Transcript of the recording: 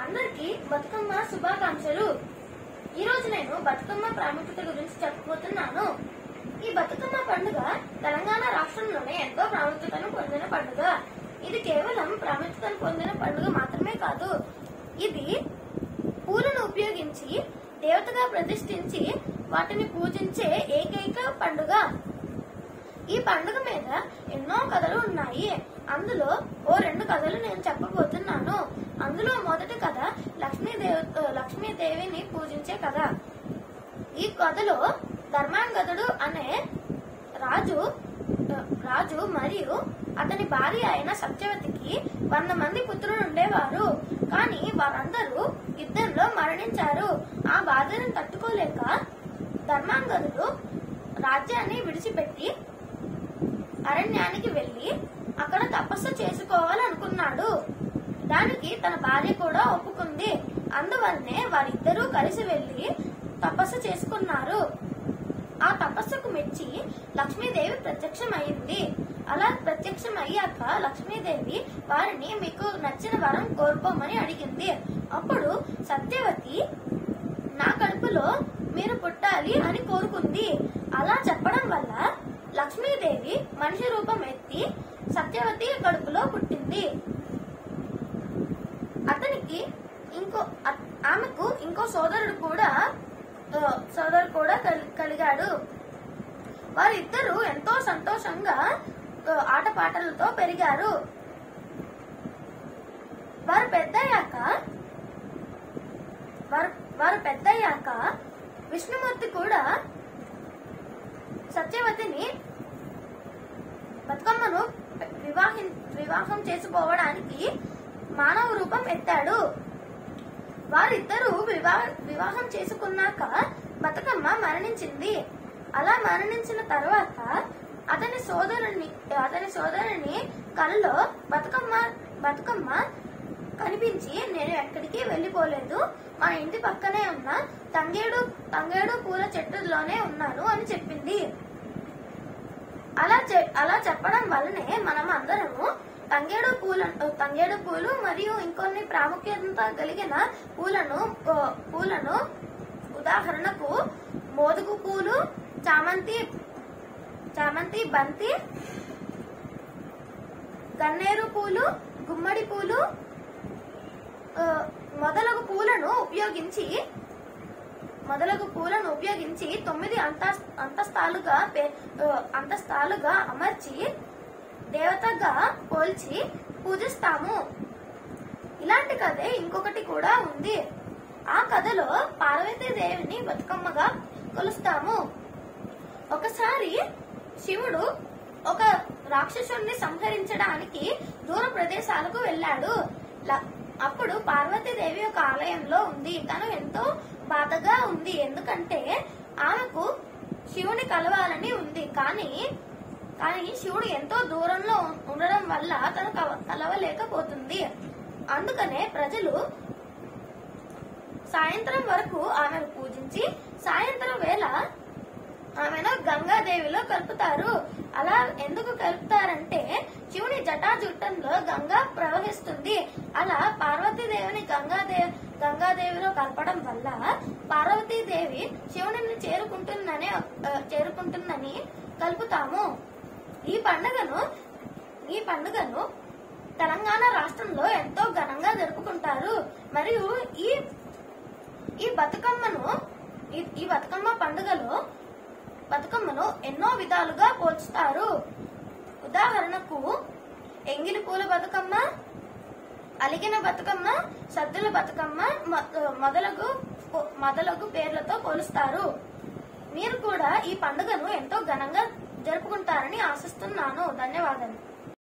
అందరికీ బతుకమ్మ శుభాకాంక్షలు ఈ రోజు నేను బతుకమ్మ ప్రాముఖ్యత గురించి చెప్పబోతున్నాను ఈ బతుకమ్మ పండుగ తెలంగాణ రాష్ట్రంలోనే ఎంతో ప్రాముఖ్యతను పొందిన పండుగ ఇది కేవలం ప్రాముఖ్యతను పొందిన పండుగ మాత్రమే కాదు ఇది పూలను ఉపయోగించి దేవతగా ప్రతిష్ఠించి వాటిని పూజించే ఏకైక పండుగ ఈ పండుగ మీద ఎన్నో కథలు ఉన్నాయి అందులో ఓ రెండు కథలు నేను చెప్పబోతున్నాను అందులో మొదటి కథ లక్ష్మీదేవి లక్ష్మీదేవిని పూజించే కథ ఈ కథలో ధర్మాంగదుడు అనే రాజు రాజు మరియు అతని భార్య అయిన సత్యవతికి వంద మంది పుత్రులు ఉండేవారు కానీ వారందరూ యుద్ధంలో మరణించారు ఆ బాధను తట్టుకోలేక ధర్మాంగదుడు రాజ్యాన్ని విడిచిపెట్టి అరణ్యానికి వెళ్లి అక్కడ తపస్సు చేసుకోవాలనుకున్నాడు దానికి తన భార్య కూడా ఒప్పుకుంది అందువల్లనే వారిద్దరూ కలిసి వెళ్లి తపస్సు చేసుకున్నారు ఆ తపస్సుకు మెచ్చి లక్ష్మీదేవి ప్రత్యక్షమైంది అలా ప్రత్యక్షమయ్యాక లక్ష్మీదేవి వారిని మీకు నచ్చిన వరం కోరుకోమని అడిగింది అప్పుడు సత్యవతి నా కడుపులో మీరు పుట్టాలి అని కోరుకుంది అలా చెప్పడం వల్ల లక్ష్మీదేవి మనిషి రూపం ఎత్తి సత్యవతి కడుపులో పుట్టింది అతనికి ఇంకో అ- ఆమెకు ఇంకో సోదరుడు కూడా ఆ, సోదరుడు కూడా కలి- కలిగాడు వారిద్దరూ ఎంతో సంతోషంగా ఆ, ఆటపాటలతో పెరిగారు వారు పెద్దయ్యాక వారు వారు పెద్దయ్యాక విష్ణుమూర్తి కూడా సత్యవతిని బతుకమ్మను వివాహం వివాహం చేసుకోవడానికి మానవ రూపం ఎత్తాడు వారిద్దరూ వివాహ వివాహం చేసుకున్నాక బతుకమ్మ మరణించింది అలా మరణించిన తర్వాత అతని సోదరుని అతని సోదరుని కలలో బతుకమ్మ బతుకమ్మ కనిపించి నేను ఎక్కడికి వెళ్ళిపోలేదు మా ఇంటి పక్కనే ఉన్న తంగేడు తంగేడు పూల చెట్టులోనే ఉన్నాను అని చెప్పింది అలా చె- అలా చెప్పడం వల్లనే మనం అందరము తంగేడు పూల తంగేడు పూలు మరియు ఇంకొన్ని ప్రాముఖ్యత కలిగిన పూలను ఓ, పూలను ఉదాహరణకు మోదుగు పూలు చామంతి చామంతి బంతి గన్నేరు పూలు గుమ్మడి పూలు ఆ, మొదలగు పూలను ఉపయోగించి మొదలగు పూలను ఉపయోగించి తొమ్మిది అంతస్- అంతస్తాలుగా పే- ఆ, అంతస్తాలుగా అమర్చి దేవతగా పోల్చి పూజిస్తాము ఇలాంటి కథే ఇంకొకటి కూడా ఉంది ఆ కథలో పార్వతీదేవిని బతుకమ్మగా కొలుస్తాము ఒకసారి శివుడు ఒక రాక్షసుణ్ణి సంహరించడానికి దూర ప్రదేశాలకు వెళ్ళాడు ల- అప్పుడు పార్వతీదేవి ఒక ఆలయంలో ఉంది తను ఎంతో బాధగా ఉంది ఎందుకంటే ఆమెకు శివుని కలవాలని ఉంది కానీ కానీ శివుడు ఎంతో దూరంలో ఉండడం వల్ల తను కవ- కలవలేకపోతుంది అందుకనే ప్రజలు సాయంత్రం వరకు ఆమెను పూజించి సాయంత్రం వేళ ఆమెను గంగాదేవిలో కలుపుతారు అలా ఎందుకు కలుపుతారంటే శివుని జటాజుట్టంలో గంగా ప్రవహిస్తుంది అలా పార్వతీదేవిని గంగాదేవి గంగాదేవిలో కలపడం వల్ల పార్వతీదేవి శివుని చేరుకుంటుందని ఆ, చేరుకుంటుందని కలుపుతాము ఈ పండుగను ఈ పండుగను తెలంగాణ రాష్ట్రంలో ఎంతో ఘనంగా జరుపుకుంటారు మరియు ఈ ఈ బతుకమ్మను ఈ- ఈ బతుకమ్మ పండుగలో బతుకమ్మను ఎన్నో విధాలుగా పోల్చుతారు ఉదాహరణకు ఎంగిలి పూల బతుకమ్మ అలిగిన బతుకమ్మ సద్దుల బతుకమ్మ మొ- మొదలగు మొదలగు పేర్లతో పోలుస్తారు మీరు కూడా ఈ పండుగను ఎంతో ఘనంగా జరుపుకుంటారని ఆశిస్తున్నాను ధన్యవాదాలు